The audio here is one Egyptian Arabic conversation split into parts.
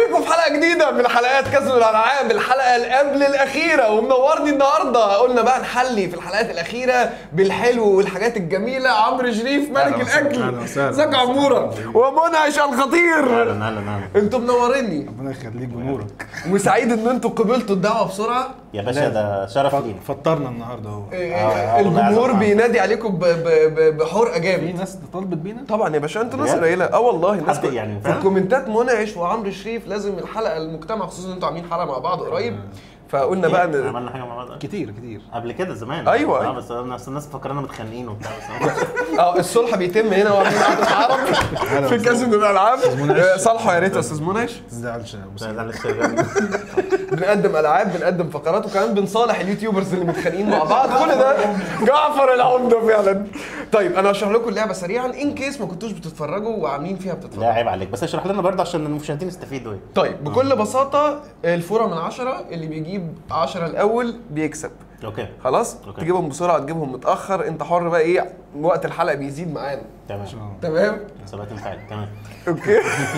بيكم في حلقه جديده من حلقات كاس الالعاب الحلقه اللي قبل الاخيره ومنورني النهارده قلنا بقى نحلي في الحلقات الاخيره بالحلو والحاجات الجميله عمرو شريف ملك أهلا وسهلا، الاكل أهلا وسهلا. ازيك يا عموره ومنعش الخطير اهلا اهلا اهلا انتوا منوريني ربنا يخليك جمهورك وسعيد ان انتوا قبلتوا الدعوه بسرعه يا باشا ده شرف لينا فطرنا النهارده اهو إيه، آه، والله الجمهور عايز أفهم. بينادي عليكم ب- ب- ب- بحرقه في جامد ناس طلبت بينا طبعا يا باشا انتوا ناس بجد؟ قليله اه والله الناس حد كل- يعني في فعلا؟ الكومنتات منعش وعمرو شريف لازم الحلقه المجتمع خصوصا ان انتوا عاملين حلقه مع بعض قريب فقلنا بقى ان عملنا حاجه مع بعض كتير كتير قبل كده زمان أيوة، اه أيوة. بس أنا- بس الناس فاكرانا متخانقين وبتاع بس أنا- اه الصلح بيتم هنا وعاملين قعده عرب في كاس من الالعاب آه، صالحوا يا ريت يا استاذ منعش ما تزعلش يا أبو ده سعيد. ده الشباب. بنقدم العاب بنقدم فقرات وكمان بنصالح اليوتيوبرز اللي متخانقين مع بعض كل ده جعفر العمده فعلا طيب انا هشرح لكم اللعبه سريعا ان كيس ما كنتوش بتتفرجوا وعاملين فيها لا بتتفرجوا عيب عليك بس اشرح لنا برضه عشان المشاهدين يستفيدوا ايه طيب بكل بساطه الفوره من عشرة اللي بيجيب عشرة الاول بيكسب اوكي خلاص أوكي. تجيبهم بسرعه تجيبهم متاخر انت حر بقى ايه وقت الحلقه بيزيد معانا تمام تمام ثبات انفعالي تمام اوكي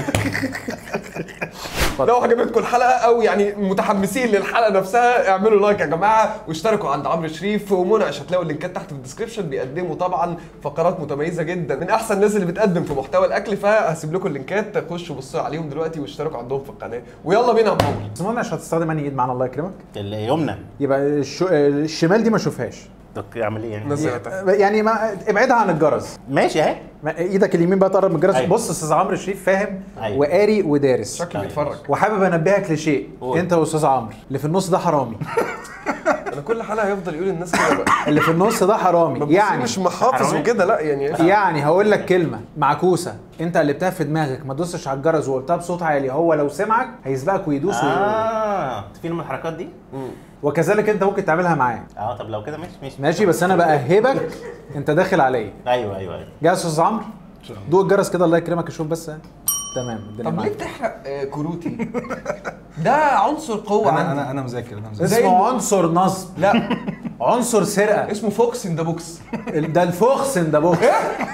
لو عجبتكم الحلقه او يعني متحمسين للحلقه نفسها اعملوا لايك يا جماعه واشتركوا عند عمرو شريف ومنعش هتلاقوا اللينكات تحت في الديسكربشن بيقدموا طبعا فقرات متميزه جدا من احسن الناس اللي بتقدم في محتوى الاكل فهسيب لكم اللينكات خشوا بصوا عليهم دلوقتي واشتركوا عندهم في القناه ويلا بينا يا مول بس المهم مش هتستخدم انهي ايد معانا الله يكرمك اليمنى يبقى الشو... الشمال دي ما اشوفهاش طب اعمل ايه يعني نزلتها يعني ما ابعدها عن الجرس ماشي اهي ما- ايدك اليمين بقى تقرب من الجرس أيوة. بص استاذ عمرو شريف فاهم أيوة. وقاري ودارس شكله أيوة. بيتفرج وحابب انبهك لشيء قول. انت واستاذ عمرو اللي في النص ده حرامي انا كل حلقه هيفضل يقول الناس كده بقى اللي في النص ده حرامي يعني يعني مش محافظ حرامي؟ وكده لا يعني يعني هقول لك كلمه معكوسه انت قلبتها في دماغك ما دوستش على الجرس وقلتها بصوت عالي هو لو سمعك هيسبقك ويدوس وي... اه في من الحركات دي وكذلك انت ممكن تعملها معاه اه طب لو كده ماشي ماشي ماشي بس انا بأهبك انت داخل عليا ايوه ايوه ايوه جاهز يا استاذ عمرو دوق الجرس كده الله يكرمك اشوف بس تمام الدنيا طب ليه معاك. بتحرق آه، كروتي ده عنصر قوه انا عندي انا انا مذاكر انا مذاكر زي اسمه الم- عنصر نصب لا عنصر سرقه اسمه فوكس ان ذا بوكس ده الفخسن ده بوكس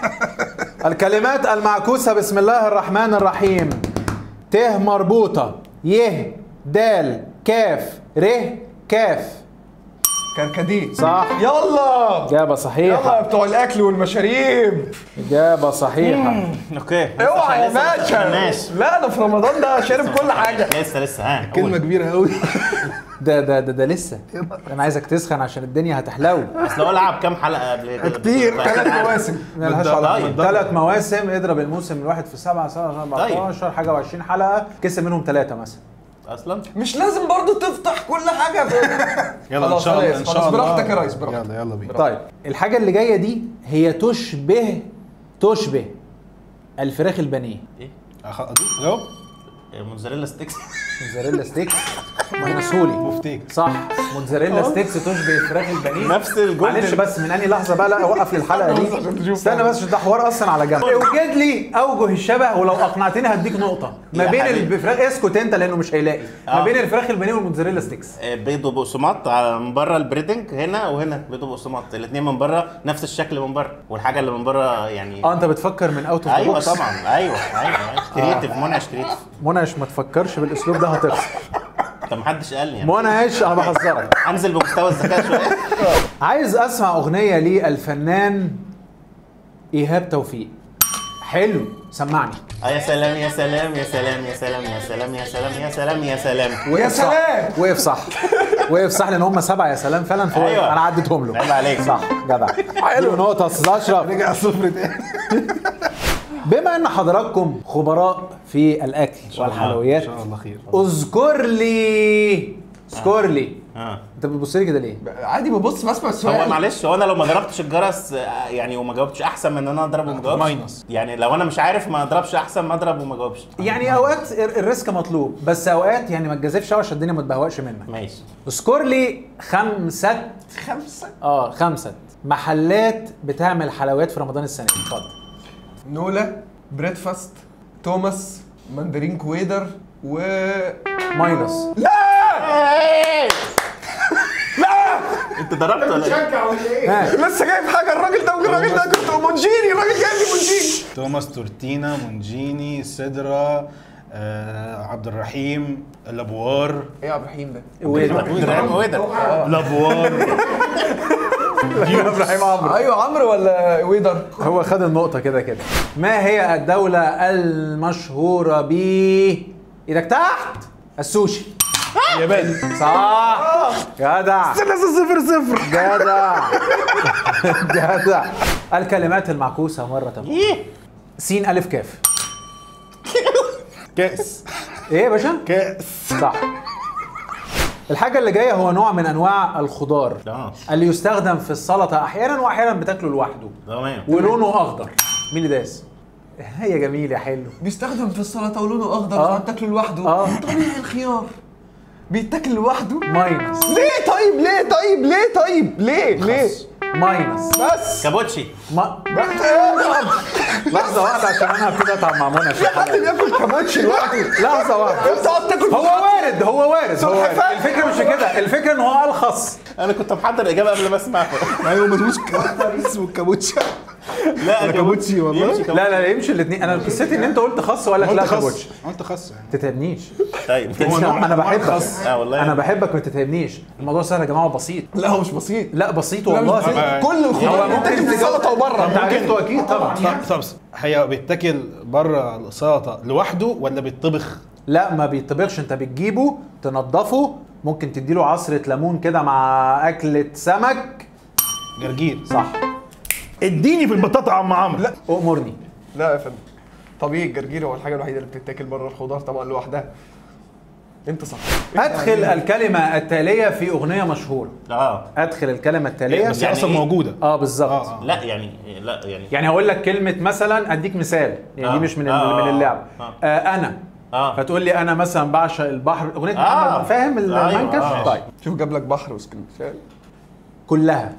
الكلمات المعكوسة بسم الله الرحمن الرحيم ت مربوطة ي دال كاف ر كاف كركديه صح يلا إجابة يلا صحيحة بتوع الاكل والمشاريب إجابة صحيحة اوكي اوعى يا لسه- لسه ما باشا خدناش. لا انا في رمضان ده شارب كل حاجه لسه لسه ها كلمه قول. كبيره قوي ده ده ده, ده لسه أنا عايزك تسخن عشان الدنيا هتحلو اصل هو لعب كام حلقه قبل كده كتير ثلاث مواسم ملهاش طيب. علاقة ثلاث مواسم اضرب الموسم الواحد في سبعة سبعة 14 حاجة و20 حلقة كسب منهم ثلاثة مثلا اصلا مش لازم برضو تفتح كل حاجه في... يلا ان خلاص، شاء الله خلاص، ان شاء خلاص، الله براحتك يا ريس، براحتك. يلا يلا بينا طيب الحاجة اللي جاية دي هي تشبه تشبه الفراخ البانيه ايه أخ- أضيف؟ جاوب موتزاريلا ستيكس موتزاريلا ستيكس مهنسولي بفتيك صح موتزاريلا ستيكس تشبه الفراخ البانيه نفس الجمله معلش بس من انهي لحظه بقى لا وقف لي الحلقه دي استنى بس عشان ده حوار اصلا على جنب اوجد لي اوجه الشبه ولو اقنعتني هديك نقطه ما يا بين حبيبي. الفراخ اسكت انت لانه مش هيلاقي ما آه. بين الفراخ البانيه والموتزاريلا ستيكس آه، بيض وبقسماط على من بره البريدنج هنا وهنا بيض وبقسماط الاثنين من بره نفس الشكل من بره والحاجه اللي من بره يعني اه انت بتفكر من اوت اوف ايوه طبعا ايوه ايوه كريتيف منعش كريتيف منعش ما تفكرش بالاسلوب ده هتخسر طب محدش قال لي يعني منعش انا بحذرك انزل بمستوى الذكاء شويه عايز اسمع اغنيه للفنان ايهاب توفيق حلو سمعني اه يا سلام يا سلام يا سلام يا سلام يا سلام يا سلام يا سلام يا سلام يا وقف صح. سلام! وقف صح وقف صح لان هم سبعه يا سلام فعلا فهو أيوة. انا عديتهم له عيب عليك. صح جدع حلو نقطه يا استاذ اشرف رجع صفر تاني بما ان حضراتكم خبراء في الاكل ان والحلويات شاء الله خير اذكر لي اذكر لي اه انت بتبص لي كده ليه؟ عادي ببص بسمع هو السؤال معلش هو انا لو ما ضربتش الجرس آه، يعني وما جاوبتش احسن من ان انا اضرب وما جاوبش ماينس. يعني لو انا مش عارف ما اضربش احسن ما اضرب وما جاوبش يعني اوقات ال- الريسك مطلوب بس اوقات يعني ما تجازفش قوي عشان الدنيا ما تبهوأش منك ماشي اذكر لي خمسه خمسه اه خمسه محلات بتعمل حلويات في رمضان السنه دي اتفضل نولا بريدفاست توماس ماندرين كويدر و ماينس لا لا انت ضربت ولا ايه؟ ها لسه جايب حاجه الراجل ده الراجل ده كنت مونجيني الراجل جايب لي مونجيني توماس تورتينا مونجيني سيدرا آه عبد الرحيم الابوار ايه يا عبد الرحيم ده؟ ابراهيم ويدر الابوار ابراهيم عمرو ايوه عمرو ولا ويدر؟ هو خد النقطة كده كده ما هي الدولة المشهورة ب ايدك تحت السوشي اليابان صح جدع صفر صفر جدع جدع الكلمات المعكوسة مرة ايه سين ألف كاف كاس ايه يا باشا؟ كاس صح الحاجة اللي جاية هو نوع من أنواع الخضار اه اللي يستخدم في السلطة أحيانا وأحيانا بتاكله لوحده تمام ولونه أخضر مين اللي داس؟ يا جميل يا حلو بيستخدم في السلطه ولونه اخضر آه. فبتاكله لوحده آه. طبيعي الخيار بيتاكل لوحده ماينس ليه طيب ليه طيب ليه طيب ليه ليه ماينس بس كابوتشي ما... بس ايه لحظة واحدة عشان أنا هبتدي أتعب مع منى في في حد الحلقة. بياكل كابوتشي لوحده لحظة واحدة انت قاعد تاكل هو وارد هو وارد هو وارد سلحفاة. الفكرة مش في كده الفكرة إن هو ألخص انا كنت محضر الاجابه قبل ما اسمعها ايوه ما اسموش اسمه كابوتشي لا كابوتشي والله. يمشي كابوتشي. لا لا لا يمشي الاثنين أنا قصتي إن أنت قلت خص وقال لك لا قلت كابوتش خص قلت خص يعني تتعبنيش طيب انا بحبك اه والله انا بحبك ما تتعبنيش الموضوع سهل يا جماعه وبسيط لا هو مش بسيط لا بسيط لا مش والله بسيط بقى- كل الخضار هو ممكن بيتاكل في تجاوب- السلطه وبره انت عرفته اكيد طبعا طب طب هي بيتاكل بره السلطه لوحده ولا بيتطبخ؟ لا ما بيطبخش انت بتجيبه تنضفه ممكن تديله عصرة ليمون كده مع أكلة سمك جرجير صح اديني في البطاطا يا عم عمرو لا أؤمرني لا يا فندم طبيعي الجرجير هو الحاجه الوحيده اللي بتتاكل بره الخضار طبعا لوحدها انت صح أدخل الكلمة التالية في أغنية مشهورة اه أدخل الكلمة التالية بس هي يعني اصلا إيه؟ موجوده اه بالظبط اه اه لا يعني لا يعني يعني هقول لك كلمة مثلا أديك مثال يعني دي آه. مش من آه. من اللعب آه. آه أنا اه فتقول لي أنا مثلا بعشق البحر أغنية آه. محمد فاهم أيوة، المنكش آه. طيب شوف جاب لك بحر وسكن كلها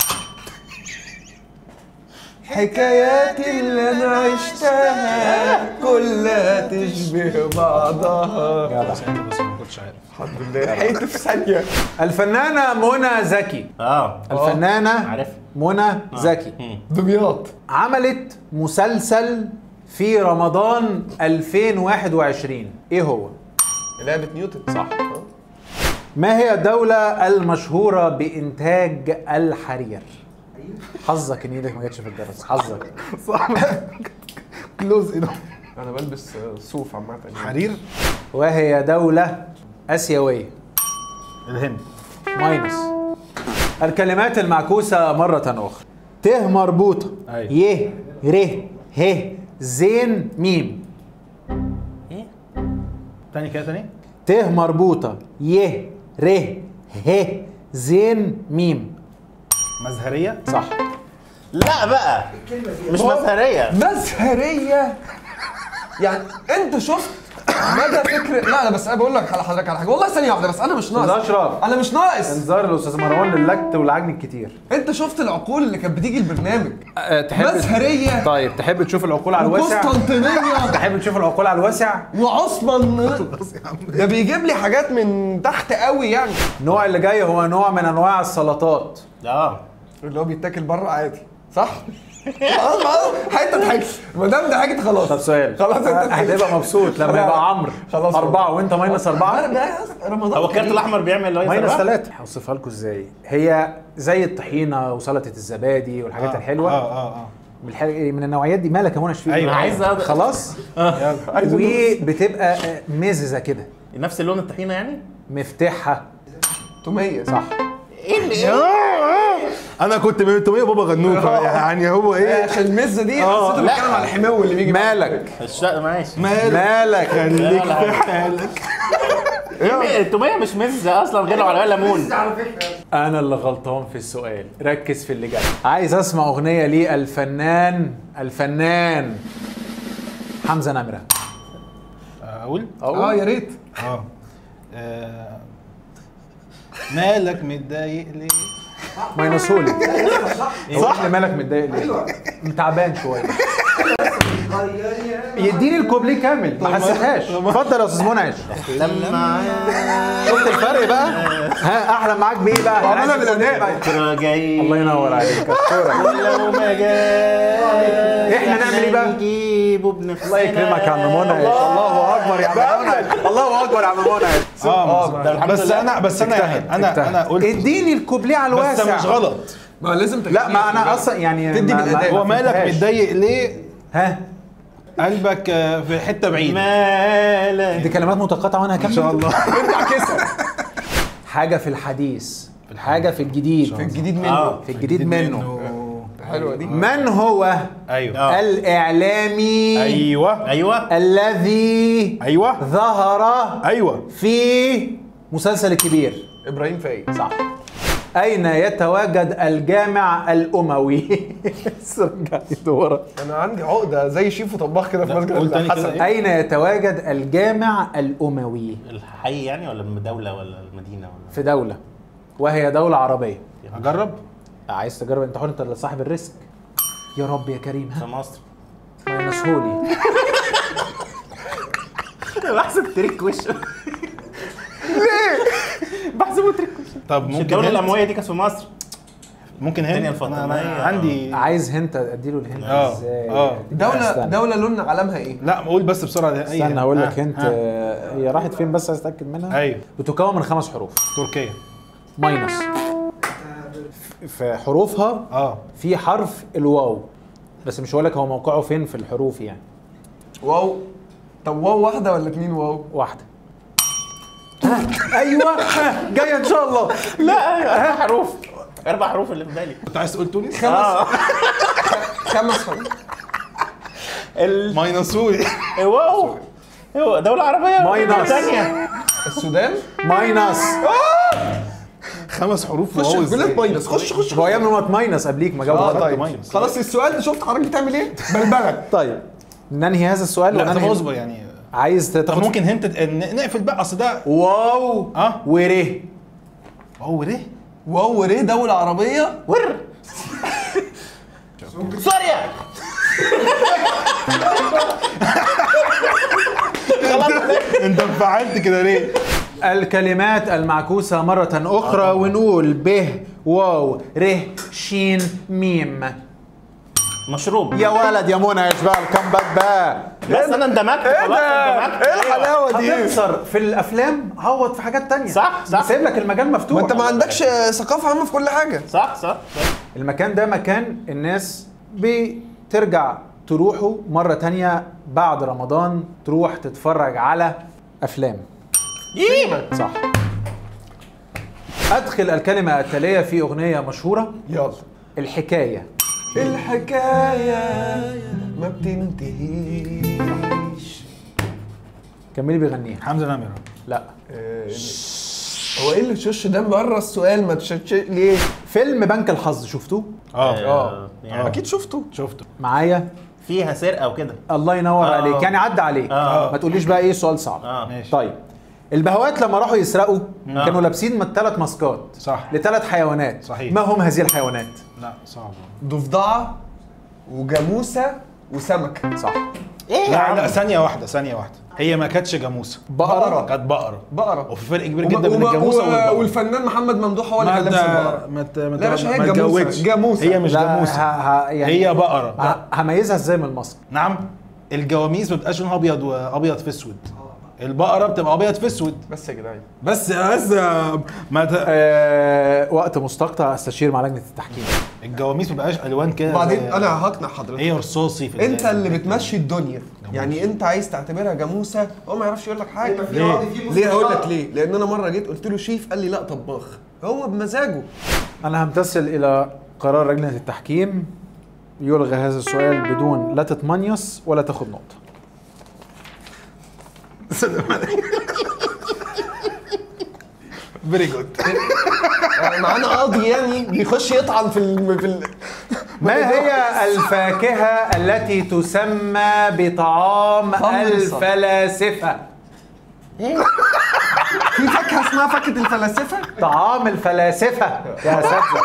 حكاياتي اللي انا عشتها كلها تشبه بعضها جدع بس ما كنتش عارف الحمد لله لحقت في ثانيه الفنانة منى زكي اه الفنانة عارفها. منى زكي مم. دمياط عملت مسلسل في رمضان 2021 ايه هو؟ لعبه نيوتن صح ما هي الدولة المشهورة بإنتاج الحرير؟ حظك ان ايدك ما جاتش في الجرس حظك صح كلوز ايه ده انا بلبس آه، صوف عامه حرير وهي دولة آسيوية الهند ماينس الكلمات المعكوسة مرة أخرى ت مربوطة أيوة. ي ر ه زين ميم تاني كده تاني ت مربوطة ي ر ه زين ميم مزهريه صح لا بقى مش مزهريه مزهريه يعني انت شفت مدى فكر لا لا بس انا بقول لك على حضرتك على حاجه والله ثانيه واحده بس انا مش ناقص أستاذ أشرف. انا مش ناقص انذار الاستاذ مروان للكت والعجن الكتير انت شفت العقول اللي كانت بتيجي البرنامج تحب مزهريه طيب تحب تشوف العقول على الواسع وقسطنطينيه تحب تشوف العقول على الواسع وعثمان ده بيجيب لي حاجات من تحت قوي يعني النوع اللي جاي هو نوع من انواع السلطات اه اللي هو بيتاكل بره عادي صح؟ خلاص خلاص حته ضحكت ما دام ضحكت خلاص طب سؤال خلاص انت هتبقى مبسوط لما يبقى عمرو خلاص أربعة وأنت ماينس أربعة رمضان هو الكارت كريم. الاحمر بيعمل اللي هو ماينس يسرع؟ ثلاثة هوصفها لكم ازاي هي زي الطحينة وسلطة الزبادي والحاجات آه، الحلوة اه اه اه من, الح... من النوعيات دي مالك يا منى شفيق أيوة، انا عايز أقدر- خلاص يلا وبتبقى آه، مززة كده نفس اللون الطحينه يعني مفتاحها توميه صح ايه اللي انا كنت من توميه بابا غنوج يعني هو إيه، ايه عشان المزه دي آه، حسيته لا. بيتكلم على الحمو اللي بيجي مالك الشق ماشي مالك خليك في حالك إيه، التوميه مش مزه اصلا غير لو عليها ليمون انا اللي غلطان في السؤال ركز في اللي جاي عايز اسمع اغنية للفنان الفنان حمزة نمرة اقول اه يا ريت اه آه، مالك متضايق ليه ماينسهولي صح مالك متضايق ليه؟ تعبان شويه يديني الكوبليه كامل ما حسيتهاش اتفضل يا استاذ منعش لما شفت الفرق بقى؟ ها احلم معاك بايه بقى؟ وعملها عايز بالأداء. بقى. بكره جاي الله ينور عليك اشكرك ولو ما جاي إحنا نعمل إيه بقى؟ نجيبه بنفسنا الله يكرمك يا عم منعش الله اكبر يا عم منى الله اكبر يا عم منى اه ده الحمد بس لله. انا بس انا يعني انا انا قلت اديني الكوبليه على بس الواسع مش غلط ما لازم لا ما انا اصلا يعني تدي ما- بالأداء. ما- هو ما مالك فهمتهاش. متضايق ليه ها قلبك آه، في حته بعيده مالك دي كلمات متقاطعه وانا هكمل ان شاء الله ارجع كسر حاجه في الحديث حاجه في الجديد في الجديد منه اه في الجديد منه حلوه دي من هو ايوه آه. الاعلامي ايوه ايوه الذي ايوه ظهر ايوه في مسلسل الكبير ابراهيم فايق صح أين يتواجد الجامع الأموي؟ رجع دورة انا عندي عقده زي شيف وطباخ كده في مسجد قول تاني كده الحسن إيه؟ أين يتواجد الجامع الأموي؟ الحي يعني ولا الدولة ولا المدينة ولا في دولة وهي دولة عربية اجرب عايز تجرب انت حر انت اللي صاحب الريسك يا رب يا كريم في ها مصر ما ينسهولي بحسب تريك وشه ليه؟ بحسبه تريك وشه طب مش ممكن الدولة هنت؟ الأموية دي كانت في مصر ممكن الدنيا هند الفاطمية. أنا- أنا عندي عايز هنت اديله الهنت آه، ازاي آه. دوله استنى. دوله لون علمها ايه لا قول بس بسرعه ده استنى اقول لك آه، هنت آه. آه، هي راحت فين بس عايز اتاكد منها ايوه بتكون من خمس حروف تركيا ماينس في حروفها اه في حرف الواو بس مش هقول لك هو موقعه فين في الحروف يعني واو طب واو واحده ولا اتنين واو واحده ايوه ها، جايه ان شاء الله لا حروف أربع حروف اللي في بالي كنت عايز تقول تونس اه خمس حروف ال- ماينسوري واو ايوه دولة عربية ماينس. ثانية السودان ماينس خمس حروف خش واو الجولات ازاي؟ ماينس خش خش هو يا ابني ما ماينس قبليك ما جاوب اه غلط. طيب ماينس. خلاص السؤال ده شفت حضرتك بتعمل ايه؟ بلبلك طيب ننهي هذا السؤال لا طب وننهي اصبر يعني عايز طب تاخد ممكن هنت ن- نقفل بقى اصل ده واو اه وريه هو ليه؟ واو وريه دوله عربيه ور سوريا انت انفعلت كده ليه؟ الكلمات المعكوسة مرة أخرى ونقول ب واو ر شين ميم مشروب يا ولد يا منى يا شباب كم باك بقى بس انا اندمجت خلاص اندمجت ايه الحلاوه دي؟ هتخسر في الافلام عوض في حاجات تانية صح، صح. سايب لك المجال مفتوح ما انت ما عندكش ثقافه عامه في كل حاجه صح صح المكان ده مكان الناس بترجع تروحوا مرة تانية بعد رمضان تروح تتفرج على أفلام صح أدخل الكلمة التالية في أغنية مشهورة يلا الحكاية الحكايه ما بتنتهيش كملي بيغنيها حمزه نمره لا آه، هو ايه اللي شش ده بره السؤال ما تشش ليه؟ فيلم بنك الحظ شفتوه اه اه يعني اكيد شفته شفته معايا فيها سرقه وكده الله ينور آه. عليك يعني عدى عليك آه. ما تقوليش بقى ايه سؤال صعب اه ماشي طيب البهوات لما راحوا يسرقوا آه. كانوا لابسين من ثلاث ماسكات صح. لثلاث حيوانات صحيح. ما هم هذه الحيوانات لا صعب ضفدعه وجاموسه وسمكه صح ايه يا لا عم لا ثانيه واحده ثانيه واحده هي ما كانتش جاموسه بقرة. كانت بقره بقره وفي فرق كبير وما- جدا بين وما- الجاموسه و- والبقره والفنان محمد ممدوح هو اللي ما كان لابس ت- البقره ما ت- ما لا يا باشا، هي ما جاموسة. تجوزش. جاموسة. هي مش لا جاموسه ه... ه... يعني هي بقره ه... هميزها ازاي من الماسك نعم الجواميس ما بتبقاش لونها ابيض وابيض في اسود البقره بتبقى ابيض في اسود بس يا جدعان بس بس ما ت... آه... وقت مستقطع استشير مع لجنه التحكيم الجواميس ما بتبقاش الوان كده وبعدين زي- انا هقنع حضرتك هي رصاصي في انت الآخر. اللي بتمشي الدنيا يعني انت عايز تعتبرها جاموسه هو ما يعرفش يقول لك حاجه ليه؟ ليه هقول لك ليه لان انا مره جيت قلت له شيف قال لي لا طباخ هو بمزاجه انا همتثل الى قرار لجنه التحكيم يلغى هذا السؤال بدون لا تتمنيص ولا تاخد نقطه فيري جود آه، معانا قاضي يعني بيخش يطعن في ال... في ال... ما هي الفاكهه التي تسمى بطعام خمر الفلاسفه في فاكهه اسمها فاكهه الفلاسفه طعام الفلاسفه يا اساتذه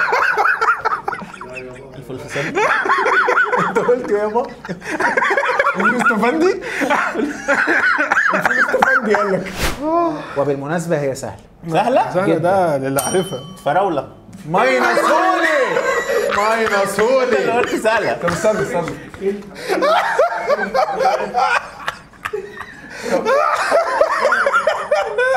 الفلفسان انت قلت يابا المستفندي المستفندي قال لك وبالمناسبه هي سهله سهله سهله ده للي عارفها فراوله ماينسولي ماينسولي اللي قلت سهله طب استنى استنى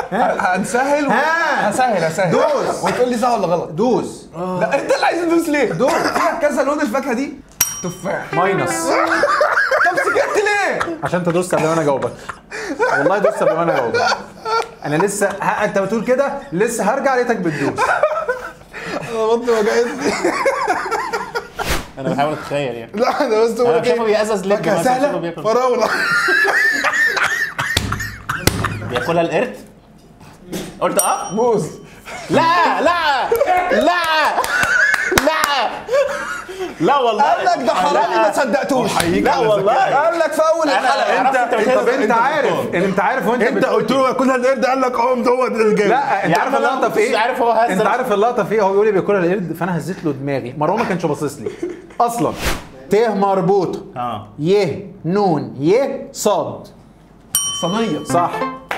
هنسهل و... ها. هسهل هسهل دوس. وتقول لي صح ولا غلط دوس لا انت اللي عايز تدوس ليه؟ دوس فيها كذا لون الفاكهه دي تفاح ماينس طب سكت ليه؟ عشان انت دوست قبل ما انا اجاوبك والله دوست قبل ما انا اجاوبك انا لسه ها انت بتقول كده لسه هرجع لقيتك بتدوس انا بطني وجعتني انا بحاول اتخيل يعني لا انا بس انا بقول شايفه بيقزز لب فاكهه مثلا شايفه سهله بياكل فراوله بياكلها القرد قلت اه موز لا لا لا لا لا والله قال لك ده حرامي ما صدقتوش لا والله قال لك في اول انا الحلقه عرفت انت طب بتهزر. انت عارف ان انت عارف وانت انت قلت له كلها القرد قال لك اه ده هو ده الجاي لا انت يا عارف عم أنا اللقطه ما في كنتش ايه؟ عارف هو هزر. انت عارف اللقطه في ايه؟ هو بيقول لي بياكلها القرد فانا هزيت له دماغي مروان ما كانش باصص لي اصلا ت مربوطه اه ي نون ي صاد صينيه صح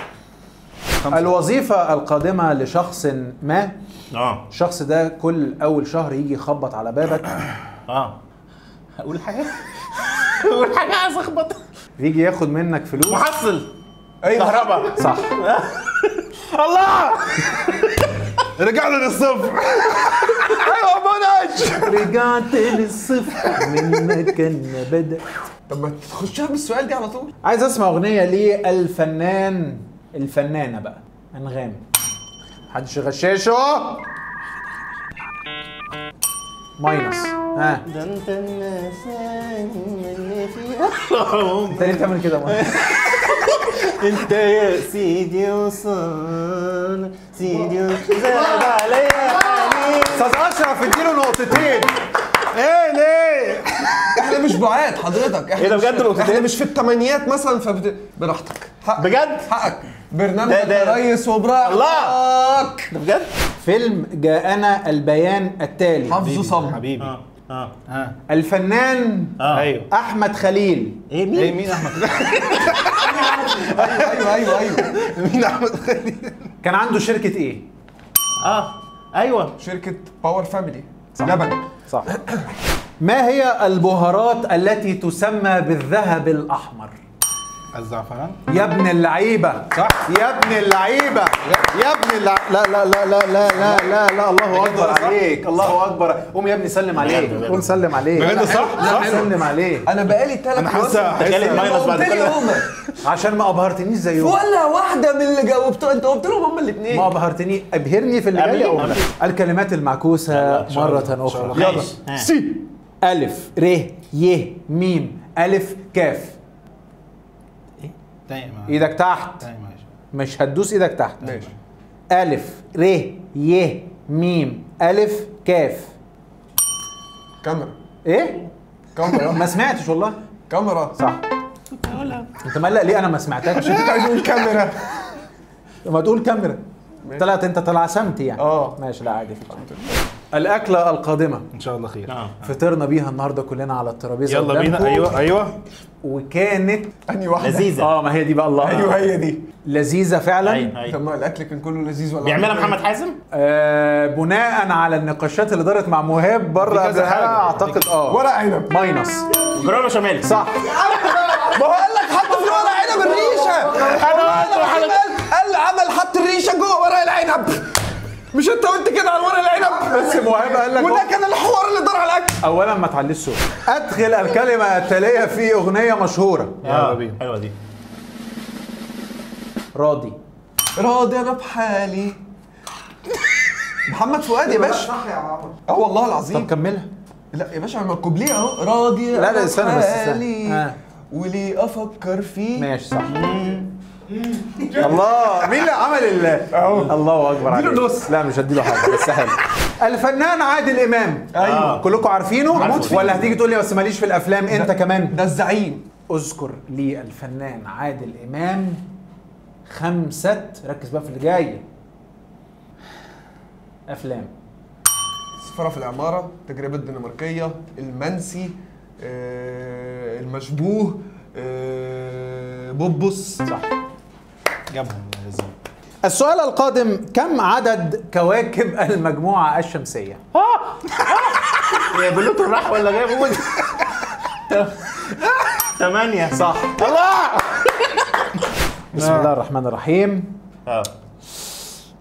الوظيفة القادمة لشخص ما اه الشخص ده كل أول شهر يجي يخبط على بابك اه هقول حاجه هقول حاجه عايز اخبط يجي ياخد منك فلوس محصل ايوه كهرباء صح الله رجعنا للصفر ايوه منهج رجعت للصفر من مكان ما بدأ طب ما تخشها بالسؤال دي على طول عايز اسمع أغنية للفنان الفنانة بقى أنغام محدش يغششه ماينس ها ده انت الناس اللي فيها انت ليه بتعمل كده يا ماينس؟ انت يا سيدي وصال سيدي وصال زاد عليا حنين استاذ اشرف اديله نقطتين ايه ليه؟ احنا مش بعاد حضرتك احنا ايه ده مش- بجد نقطتين؟ احنا مش في الثمانينات مثلا فبت... براحتك حقك بجد؟ حقك برنامج ده- ده- يا ريس وبراحتك الله. ده بجد؟ فيلم جاءنا البيان التالي حافظه صم حبيبي اه اه ها الفنان اه ايوه احمد خليل ايه مين؟ ايه مين احمد ايوه ايوه ايوه مين احمد خليل كان عنده شركة ايه؟ اه ايوه شركه باور فاميلي لبن صح ما هي البهارات التي تسمى بالذهب الأحمر؟ الزعفران يا ابن اللعيبة صح. يا ابن اللعيبة يا ابن اللع... لا لا لا لا لا لا لا لا الله أكبر صح؟ عليك الله أكبر قوم يا ابني سلم عليه بجد. قوم سلم عليه بجد صح؟ لا صح؟ سلم عليه انا بقالي ثلاث أنا حاسة- تخيل ماينس بعد كل ده. عشان ما أبهرتنيش زيهم ولا واحده من اللي جاوبتها انت قلت لهم هما الاثنين ما أبهرتني أبهرني في اللي جاي أبهرني. أقول لك. الكلمات المعكوسة إن شاء مرة إن شاء أخرى الله. يلا ماشي. ها. سي ألف ر ي ميم ألف كاف تاني ما- إيدك تحت تاني معلش مش هتدوس إيدك تحت ماشي ألف ر ي ميم ألف كاف كاميرا إيه؟ كاميرا ما سمعتش والله كاميرا صح انت مقلق ليه انا ما سمعتكش انت عايز تقول كاميرا ما تقول كاميرا طلعت انت طلع سمت يعني اه. ماشي لا عادي الاكله القادمه ان شاء الله خير اه فطرنا بيها النهارده كلنا على الترابيزه يلا بينا قدامكم. ايوه ايوه وكانت انهي واحده لذيذه اه ما هي دي بقى الله ايوه هي دي لذيذه فعلا ايوه طب ايوه ما الاكل كان كله لذيذ ولا بيعملها عامل إيه؟ محمد حازم آه بناء على النقاشات اللي دارت مع مهاب بره في كذا قبلها حاجة. اعتقد اه ورق عنب ماينس جرام بشاميل صح ما هو قال لك حط في ورق عنب الريشه انا قلت قال قال عمل حط الريشه جوه ورق العنب مش انت قلت كده على ورق العنب بس مهاب قال لك وده كان الحوار اللي دار على الاكل اولا ما تعليش صوت ادخل الكلمه التاليه في اغنيه مشهوره يلا بينا حلوه دي راضي راضي انا بحالي محمد فؤاد يا باشا اه والله طب العظيم كملها لا يا باشا ما الكوبليه اهو راضي لا، لا، أنا استنى بس، استنى. بحالي. آه. وليه افكر فيه ماشي صح الله مين اللي عمل ال الله اكبر عليك اديله نص. لا مش هديله حاجه بس حلو الفنان عادل امام ايوه كلكم عارفينه عارفه فيه. ولا هتيجي تقول لي بس ماليش في الافلام انت كمان ده الزعيم اذكر لي الفنان عادل امام خمسه ركز بقى في اللي جاي افلام سفارة في العمارة التجربة الدنماركية المنسي آه، المشبوه آه، بوبوس صح جابهم لازم السؤال القادم كم عدد كواكب المجموعه الشمسيه يا بلوتو راح ولا جاي بود ثمانية صح الله بسم الله الرحمن الرحيم اه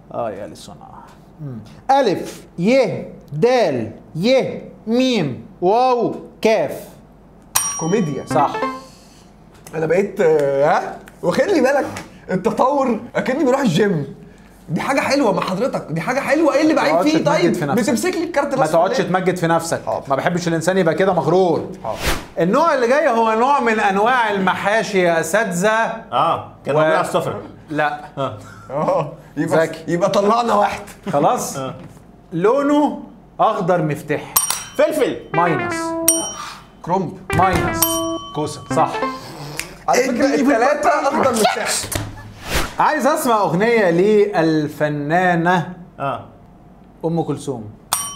اه يا للصنعة ألف ي دال ي ميم واو كاف كوميديا صح انا بقيت آه، ها وخلي بالك التطور اكني بروح الجيم دي حاجه حلوه مع حضرتك دي حاجه حلوه ايه اللي بعيب تقعدش فيه تمجد طيب في نفسك. بتمسك لي الكارت ما الأصفر تقعدش ليه؟ تمجد في نفسك حاضر. ما بحبش الانسان يبقى كده مغرور حاضر. النوع اللي جاي هو نوع من انواع المحاشي يا اساتذه اه كان و- موجود على السفره لا اه اه يبقى ذكي. يبقى طلعنا واحد خلاص لونه اخضر مفتاح فلفل ماينس كرومب ماينس كوسه صح على فكره الثلاثه اخضر من تحت عايز اسمع اغنيه للفنانه اه ام كلثوم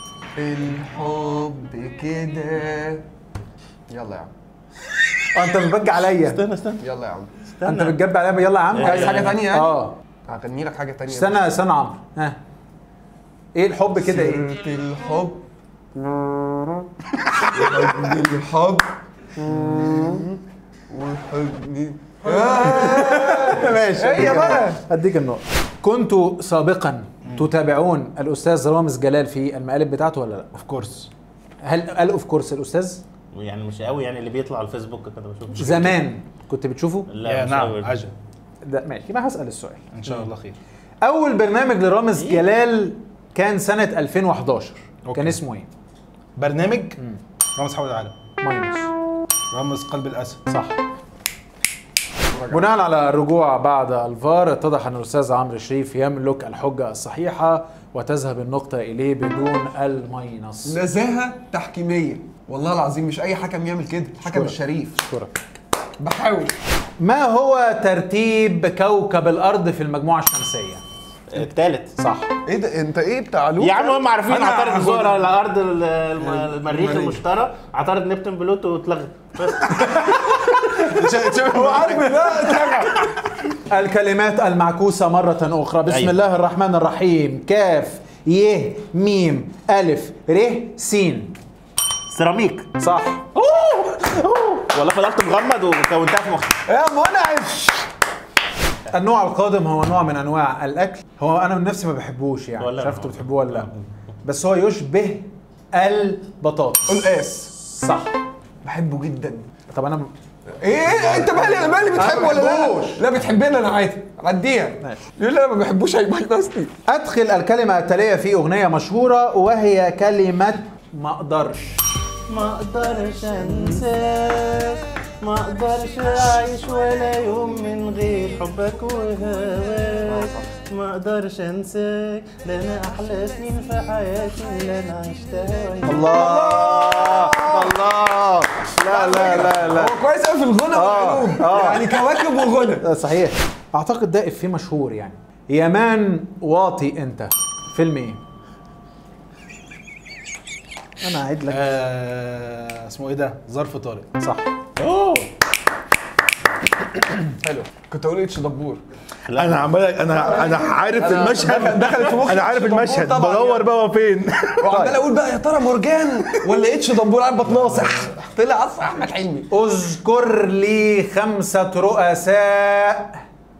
الحب كده يلا يا عم اه انت بتبج عليا استنى استنى يلا يا عم انت بتجب عليا يلا يا عم عايز حاجه ثانيه يعني؟ اه هغني لك حاجه ثانيه استنى استنى عمرو ها ايه الحب كده ايه سيرة الحب وحضن الحب وحضن ماشي هي بقى. اديك النقطه كنتوا سابقا تتابعون الاستاذ رامز جلال في المقالب بتاعته ولا لا اوف كورس هل قال اوف كورس الاستاذ يعني مش قوي يعني اللي بيطلع على الفيسبوك كده بشوف زمان كنت بتشوفه لا مش قوي. نعم عجب ده ماشي يبقى هسال السؤال ان شاء الله خير اول برنامج لرامز جلال كان سنه 2011 أوكي. كان اسمه ايه برنامج رامز حول العالم ماينس رامز قلب الاسد صح بناء على الرجوع بعد الفار اتضح ان الاستاذ عمرو شريف يملك الحجه الصحيحه وتذهب النقطه اليه بدون الماينس نزاهه تحكيميه والله العظيم مش اي حكم يعمل كده الحكم أشكرك. الشريف اشكرك بحاول ما هو ترتيب كوكب الارض في المجموعه الشمسيه التالت صح ايه ده انت ايه بتاع لوكا؟ يا عم هم عارفين أنا عطارد هاخد- الزهره الارض ال- الم- المريخ المريخ. المشتري عطارد نبتون بلوتو اتلغى بس هو عارف لا اتلغى الكلمات المعكوسه مره اخرى بسم أيوة. الله الرحمن الرحيم كاف ي ميم الف ر س سيراميك صح والله فضلت مغمض وكونتها في مخي يا منعش النوع القادم هو نوع من انواع الاكل هو انا من نفسي ما بحبوش يعني ولا مش عارف أنا. انتوا بتحبوه ولا لا بس هو يشبه البطاطس قلقاس صح بحبه جدا طب انا ايه انت مالي انا مالي بتحبه ولا لا بحبوش. لا بتحبني انا عادي عديها ماشي. يقول لي انا ما بحبوش هيماينسني ادخل الكلمه التاليه في اغنيه مشهوره وهي كلمه ما اقدرش ما اقدرش انساك ما اقدرش اعيش ولا يوم من غير حبك وهواك ما اقدرش انساك ده انا احلى سنين في حياتي اللي انا عشتها وياك. الله الله لا لا لا لا هو كويس قوي في الغنى والعلوم آه. يعني كواكب وغنى ده صحيح اعتقد ده افيه مشهور يعني يمان واطي انت فيلم ايه انا هعيد لك آه اسمه ايه ده ظرف طارق صح حلو كنت اقول اتش دبور انا عمال انا انا عارف المشهد دخلت في مخي انا عارف اتش دبور المشهد طبعاً بدور يعني. بقى هو فين وعمال اقول بقى يا ترى مرجان ولا اتش دبور قاعد بتناصح طلع اصلا احمد حلمي اذكر لي خمسة رؤساء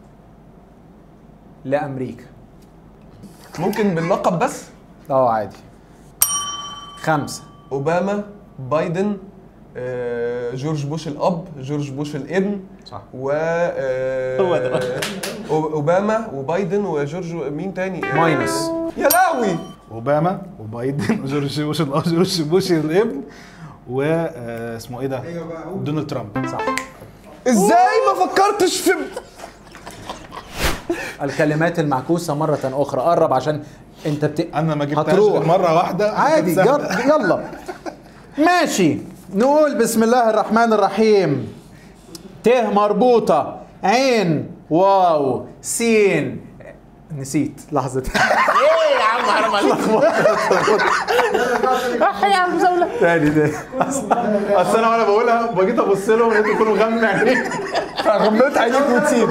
لأمريكا ممكن باللقب بس اه عادي خمسة اوباما بايدن آه، جورج بوش الاب جورج بوش الابن صح. و آه، هو ده. أو- اوباما وبايدن وجورج مين تاني آه، ماينس. يا لهوي اوباما وبايدن وجورج بوش الاب جورج بوش الابن و آه، اسمه ايه ده دونالد ترامب صح ازاي ما فكرتش في الكلمات المعكوسة مرة أخرى قرب عشان أنت بت... انا ما جبتهاش هتروح. غير مره واحده عادي كانت جر... سهلة. يلا ماشي نقول بسم الله الرحمن الرحيم ت مربوطة عين واو سين نسيت لحظة ايه يا عم حرام عليك تاني تاني اصل أصل انا وانا بقولها بجيت ابص لهم لقيت كله مغمى عينيه غمضت عينيك وتسيب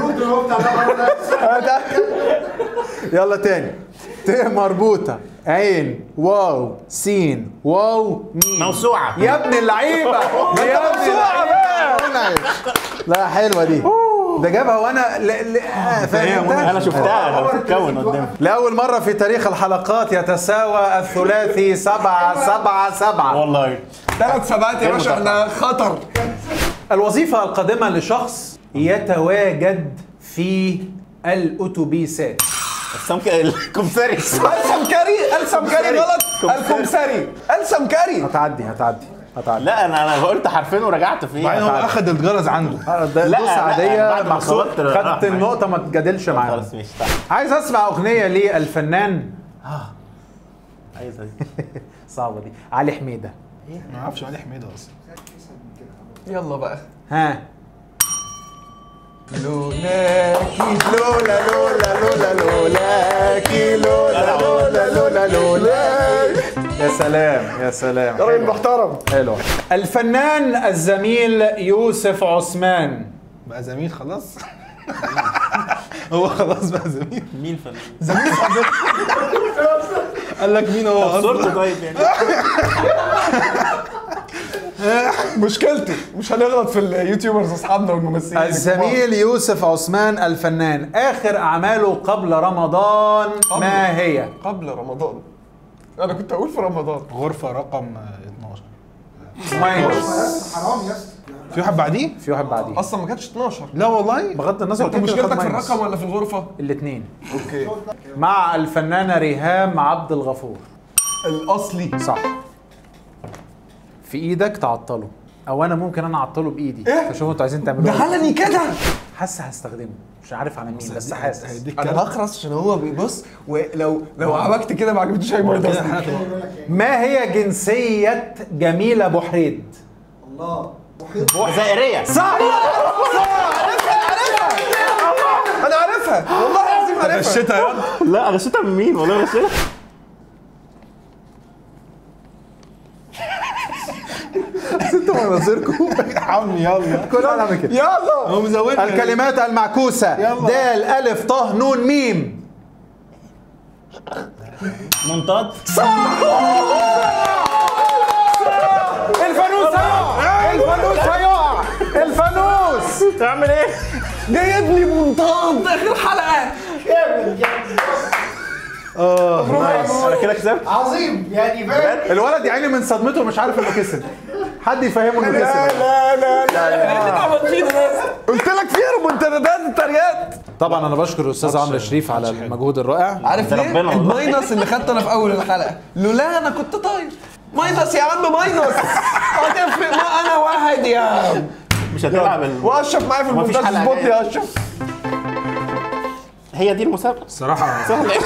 يلا تاني ت مربوطة عين واو سين واو ميم موسوعه يا ابن اللعيبة يا ابن موسوعة اللعيبة لا حلوة دي ده جابها وانا ل... ل... آه، فاهم انا انت؟ شفتها بتتكون قدامي لاول مره في تاريخ الحلقات يتساوى الثلاثي سبعة سبعة سبعة والله ثلاث سبعات يا باشا احنا خطر الوظيفة القادمة لشخص يتواجد في الأتوبيسات السمك الكمثري السمكري السمكري غلط الكمثري السمكري هتعدي هتعدي هتعدي لا انا انا قلت حرفين ورجعت فيه بعدين هو اخد الجرس عنده آه، ده لا، دوس لا، عادية بعد ما محسوب خبطت راح خدت معايا. النقطة ما تجادلش معاها خلاص ماشي تعال. عايز اسمع اغنية للفنان عايزها دي صعبة دي علي حميدة ما اعرفش علي حميده اصلا يلا بقى ها لولاكي لولا لولا لولا لولاكي لولا لولا لولا لولاكي يا سلام يا سلام راجل حلو. محترم حلو الفنان الزميل يوسف عثمان بقى زميل خلاص هو خلاص بقى زميل مين فنان قال لك مين هو اصلا صورته طيب يعني مشكلتي مش هنغلط في اليوتيوبرز اصحابنا والممثلين الزميل يوسف عثمان الفنان اخر اعماله قبل رمضان ما هي قبل رمضان انا كنت اقول في رمضان غرفه رقم 12 ماينس حرام يا اسطى في واحد بعديه؟ في واحد بعديه اصلا ما كانش 12 لا والله بغض النظر انت كده مشكلتك خد في ماينس. الرقم ولا في الغرفه الاثنين اوكي مع الفنانة ريهام عبد الغفور الاصلي صح في ايدك تعطله او انا ممكن انا اعطله بايدي إيه؟ فشوفوا انتوا عايزين ده تعملوا ايه علني كده حاسس هستخدمه مش عارف على مين بس حاسس هيديك انا كارت. هخرس عشان هو بيبص ولو لو عملت كده ما عجبتوش هيموت كده أصلاً. احنا هتبقى- ما هي جنسية جميلة بحريد الله محيط جزائريه صح انا عارفها والله العظيم عارفها غشيتها يلا لا غشيتها من مين والله غشيتها انتوا مناظركم عمي يلا كلنا نعمل كده يلا هو مزودها الكلمات المعكوسة يلا. دال ألف طه نون ميم منطاد الفانوس هيقع الفانوس هيقع الفانوس تعمل ايه؟ جايب لي منطاد اخر حلقه انا كده كسبت عظيم يعني فاهم الولد يا عيني من صدمته مش عارف انه كسب حد يفهمه انه لا كسب لا لا لا قلت لك فيها منتديات التريات طبعا انا بشكر الاستاذ عمرو شريف على المجهود الرائع عارف ده ليه؟ ربنا والله. الماينس اللي خدته انا في اول الحلقه لولا انا كنت طاير ماينس يا عم ماينس هتفرق ما انا واحد يا عم مش هتلعب ال... واشرف معايا في مفيش المونتاج حلقة اظبط لي جاية. يا اشرف هي دي المسابقه الصراحه سهله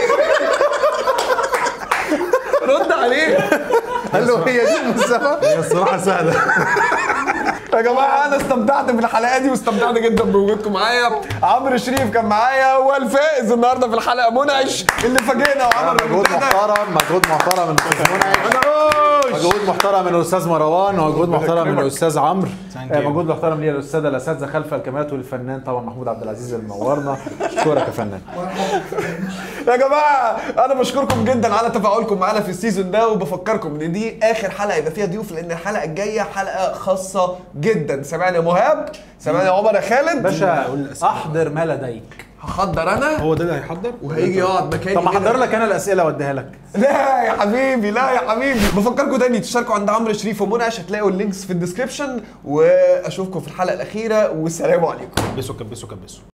رد عليه قال له هي دي المسابقه هي الصراحه سهله يا جماعه انا استمتعت بالحلقه دي واستمتعت جدا بوجودكم معايا عمرو شريف كان معايا والفائز النهارده في الحلقه منعش اللي فاجئنا وعمل مجهود ريمونتادا. محترم مجهود محترم من الاستاذ منعش مجهود محترم من الاستاذ مروان ومجهود محترم من الاستاذ عمرو Thank آه، you. مجهود محترم ليا الاستاذه الاساتذه خلف الكاميرات والفنان طبعا محمود عبد العزيز اللي منورنا اشكرك يا فنان يا جماعه انا بشكركم جدا على تفاعلكم معانا في السيزون ده وبفكركم ان دي اخر حلقه يبقى فيها ضيوف لان الحلقه الجايه حلقه خاصه جدا سامعني يا مهاب سامعني يا عمر يا خالد باشا احضر ما لديك هحضر انا هو ده اللي هيحضر وهيجي يقعد مكاني طب ما كده. احضر لك انا الاسئله واديها لك لا يا حبيبي لا يا حبيبي بفكركم تاني تشتركوا عند عمرو شريف ومنعش هتلاقوا اللينكس في الديسكربشن واشوفكم في الحلقه الاخيره والسلام عليكم كبسوا كبسوا كبسوا